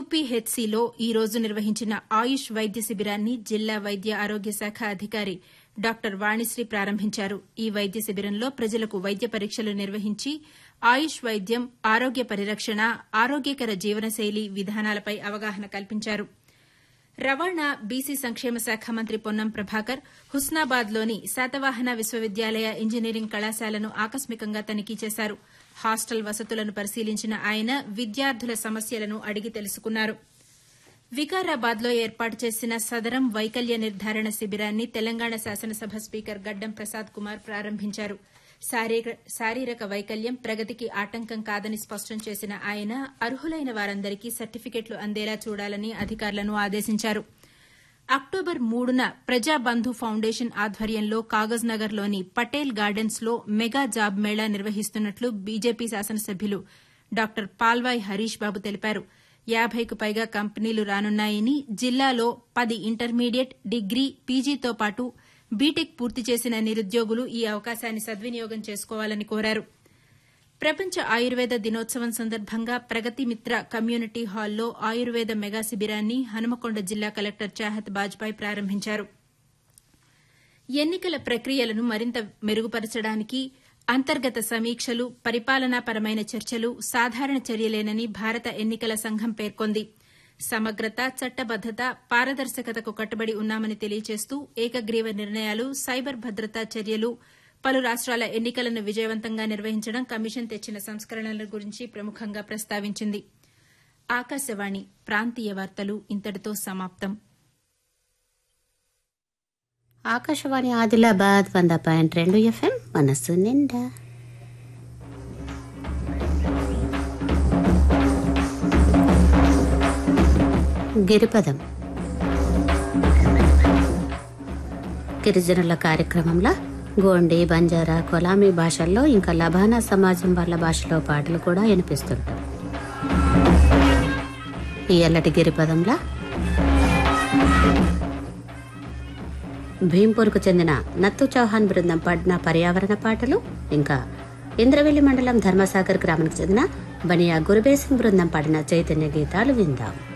యూపీహెచ్సీలో ఈ రోజు నిర్వహించిన ఆయుష్ వైద్య శిబిరాన్ని జిల్లా వైద్య ఆరోగ్య శాఖ అధికారి డాక్టర్ వాణిశ్రీ ప్రారంభించారు ఈ వైద్య శిబిరంలో ప్రజలకు వైద్య పరీక్షలు నిర్వహించి ఆయుష్ వైద్యం ఆరోగ్య పరిరక్షణ ఆరోగ్యకర జీవనశైలి విధానాలపై అవగాహన కల్పించారు రవాణా బీసీ సంక్షేమ శాఖ మంత్రి పొన్నం ప్రభాకర్ హుస్నాబాద్లోని శాతవాహన విశ్వవిద్యాలయ ఇంజనీరింగ్ కళాశాలను ఆకస్మికంగా తనిఖీ చేశారు హాస్టల్ వసతులను పరిశీలించిన ఆయన విద్యార్థుల సమస్యలను అడిగి తెలుసుకున్నారు వికారాబాద్లో ఏర్పాటు చేసిన సదరం వైకల్య నిర్ధారణ శిబిరాన్ని తెలంగాణ శాసనసభ స్పీకర్ గడ్డం ప్రసాద్ కుమార్ ప్రారంభించారు శారీరక వైకల్యం ప్రగతికి ఆటంకం కాదని స్పష్టం చేసిన ఆయన అర్హులైన వారందరికీ సర్టిఫికెట్లు అందేలా చూడాలని అధికారులను ఆదేశించారు అక్టోబర్ మూడున ప్రజాబంధు ఫౌండేషన్ ఆధ్వర్యంలో కాగజ్ నగర్లోని పటేల్ గార్డెన్స్ లో మెగా జాబ్ మేళా నిర్వహిస్తున్నట్లు బీజేపీ శాసనసభ్యులు డాక్టర్ పాల్వాయ్ హరీష్ బాబు తెలిపారు యాబైకు పైగా కంపెనీలు రానున్నాయని జిల్లాలో పది ఇంటర్మీడియట్ డిగ్రీ పీజీతో పాటు బీటెక్ పూర్తి చేసిన నిరుద్యోగులు ఈ అవకాశాన్ని సద్వినియోగం చేసుకోవాలని కోరారు ప్రపంచ ఆయుర్వేద దినోత్సవం సందర్భంగా ప్రగతి మిత్ర కమ్యూనిటీ హాల్లో ఆయుర్వేద మెగా శిబిరాన్ని హనుమకొండ జిల్లా కలెక్టర్ చాహత్ బాజ్పాయ్ ప్రారంభించారు ఎన్నికల ప్రక్రియలను మరింత మెరుగుపరచడానికి అంతర్గత సమీక్షలు పరిపాలనాపరమైన చర్చలు సాధారణ చర్యలేనని భారత ఎన్నికల సంఘం పేర్కొంది సమగ్రత చట్టబద్దత పారదర్శకతకు కట్టుబడి ఉన్నామని తెలియజేస్తూ ఏకగ్రీవ నిర్ణయాలు సైబర్ భద్రతా చర్యలు పలు రాష్ట్రాల ఎన్నికలను విజయవంతంగా నిర్వహించడం కమిషన్ తెచ్చిన సంస్కరణల గురించి ప్రముఖంగా ప్రస్తావించింది ఆకాశవాణి ప్రాంతీయ వార్తలు ఇంతటితో సమాప్తం ఆకాశవాణి ఆదిలాబాద్ వంద పాయింట్ రెండు ఎఫ్ఎం మనస్సు నిండా గిరిపదం గిరిజనుల కార్యక్రమంలో గోండి బంజారా కొలామీ భాషల్లో ఇంకా లబానా సమాజం వాళ్ళ భాషలో పాటలు కూడా వినిపిస్తుంటాయి ఈ ఎల్లటి గిరిపదంలా భీంపూర్కు చెందిన నత్తు చౌహాన్ బృందం పాడిన పర్యావరణ పాటలు ఇంకా ఇంద్రవెల్లి మండలం ధర్మసాగర్ గ్రామానికి చెందిన బనియా గురుబేసింగ్ బృందం పాడిన చైతన్య గీతాలు విందాం